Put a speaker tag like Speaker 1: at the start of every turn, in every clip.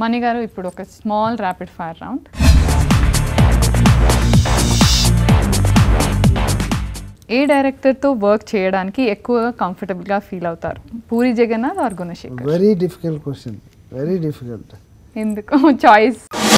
Speaker 1: మణి గారు ఇప్పుడు ఒక స్మాల్ ర్యాపిడ్ ఫైర్ రౌండ్ ఏ డైరెక్టర్తో వర్క్ చేయడానికి ఎక్కువగా కంఫర్టబుల్గా ఫీల్ అవుతారు Puri Jagannadh or Gunasekhar
Speaker 2: very difficult question very difficult
Speaker 1: ఎందుకు చాయిస్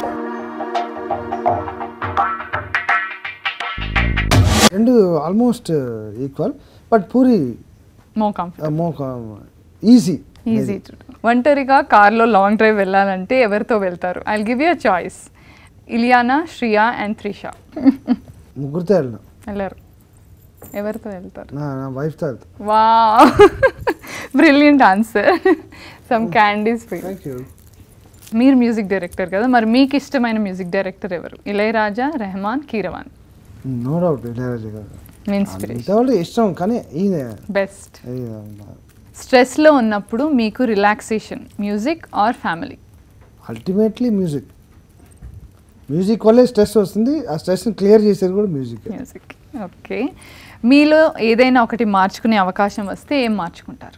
Speaker 2: రెండు ఆల్మోస్ట్ ఈక్వల్ బట్ పూరి
Speaker 1: మో కంఫర్ట్
Speaker 2: మో ఈజీ
Speaker 1: ఈజీ ఒంటరిగా కార్లో లాంగ్ డ్రైవ్ వెళ్ళాలంటే ఎవరితో వెళ్తారు I give you choice Ileana Shriya and Trisha
Speaker 2: ముగ్గురితో వెళ్ళిన
Speaker 1: వెళ్ళారు ఎవరితో వెళ్తారు
Speaker 2: నా నా వైఫ్తో వెళ్తా
Speaker 1: wow brilliant answer some candies
Speaker 2: thank you
Speaker 1: మీరు మ్యూజిక్ డైరెక్టర్ కదా మరి మీకు ఇష్టమైన మ్యూజిక్ డైరెక్టర్ ఎవరు ఇళయరాజా రెహమాన్ కీరవాన్
Speaker 2: నో డౌట్ ఇళయరాజా గారు
Speaker 1: మీ ఇన్స్పిరేషన్
Speaker 2: మిగతా వాళ్ళు ఇష్టం కానీ ఈయన
Speaker 1: బెస్ట్
Speaker 2: ఈయన
Speaker 1: స్ట్రెస్లో ఉన్నప్పుడు మీకు relaxation music or family
Speaker 2: ultimately music music వల్లే స్ట్రెస్ వస్తుంది ఆ స్ట్రెస్ని క్లియర్ చేసేది కూడా మ్యూజిక్
Speaker 1: మ్యూజిక్ ఓకే మీలో ఏదైనా ఒకటి మార్చుకునే అవకాశం వస్తే ఏం మార్చుకుంటారు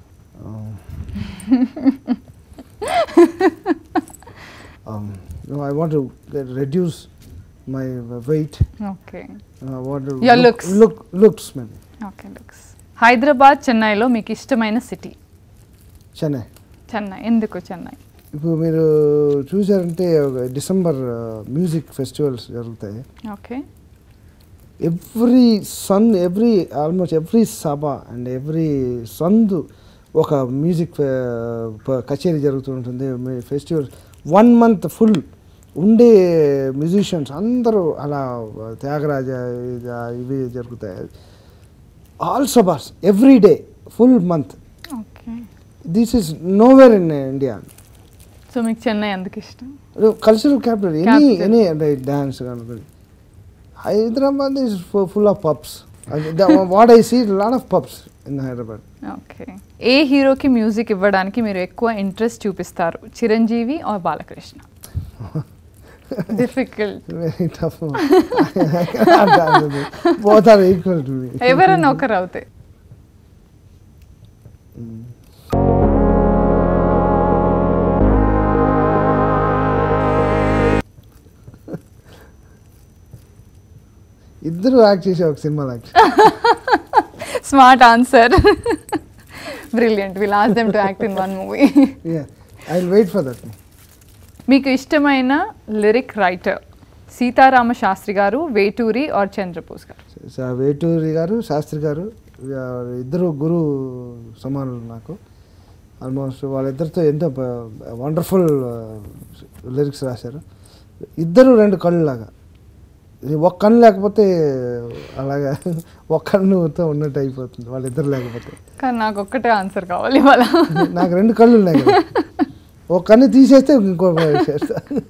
Speaker 2: I want reduce my weight
Speaker 1: okay
Speaker 2: want
Speaker 1: Your looks.
Speaker 2: Look looks మేము
Speaker 1: ఓకే లుక్స్ హైదరాబాద్ చెన్నైలో మీకు ఇష్టమైన సిటీ
Speaker 2: చెన్నై
Speaker 1: చెన్నై ఎందుకు చెన్నై
Speaker 2: ఇప్పుడు మీరు చూసారంటే ఒక డిసెంబర్ మ్యూజిక్ ఫెస్టివల్స్ జరుగుతాయి
Speaker 1: ఓకే
Speaker 2: ఎవ్రీ సన్ every almost every sabha and every sandu ఒక మ్యూజిక్ కచేరీ జరుగుతూ ఉంటుంది ఫెస్టివల్ వన్ మంత్ ఫుల్ ఉండే మ్యూజిషియన్స్ అందరూ అలా త్యాగరాజ ఇది- ఇవి జరుగుతాయి all sabhas every day full month
Speaker 1: okay
Speaker 2: this is nowhere in India
Speaker 1: so మీకు చెన్నై ఎందుకు ఇష్టం
Speaker 2: cultural capital any
Speaker 1: Capital.
Speaker 2: Any అంటే డ్యాన్స్ కానీ Hyderabad is full of pubs what I see lot of pubs in Hyderabad
Speaker 1: okay ఏ హీరోకి మ్యూజిక్ ఇవ్వడానికి మీరు ఎక్కువ ఇంట్రెస్ట్ చూపిస్తారు Chiranjeevi or Balakrishna difficult
Speaker 2: very tough both are equal to me
Speaker 1: ఎవరన్నా ఒకరు అవుతాయి
Speaker 2: ఇద్దరు యాక్ట్ చేసే ఒక సినిమాలో act
Speaker 1: smart answer brilliant will ask them to act in one movie
Speaker 2: I will wait for that
Speaker 1: మీకు ఇష్టమైన లిరిక్ రైటర్ సీతారామ శాస్త్రి గారు వేటూరి ఆర్ చంద్రబోస్ గారు
Speaker 2: వేటూరి గారు శాస్త్రి గారు వా- ఇద్దరు గురు సమానులు నాకు ఆల్మోస్ట్ వాళ్ళిద్దరితో ఎంతో వండర్ఫుల్ లిరిక్స్ రాశారు ఇద్దరు రెండు కళ్ళు లాగా ఇది ఒక్క కన్ను లేకపోతే అలాగా ఒక్క కన్నుతో ఉన్నట్టు అయిపోతుంది వాళ్ళిద్దరు లేకపోతే
Speaker 1: కానీ నాకు ఒక్కటే ఆన్సర్ కావాలి ఇవాళ
Speaker 2: నాకు రెండు కళ్ళు ఉన్నాయి కదా ఒక కన్ను తీసేస్తే ఇంకో చేస్తా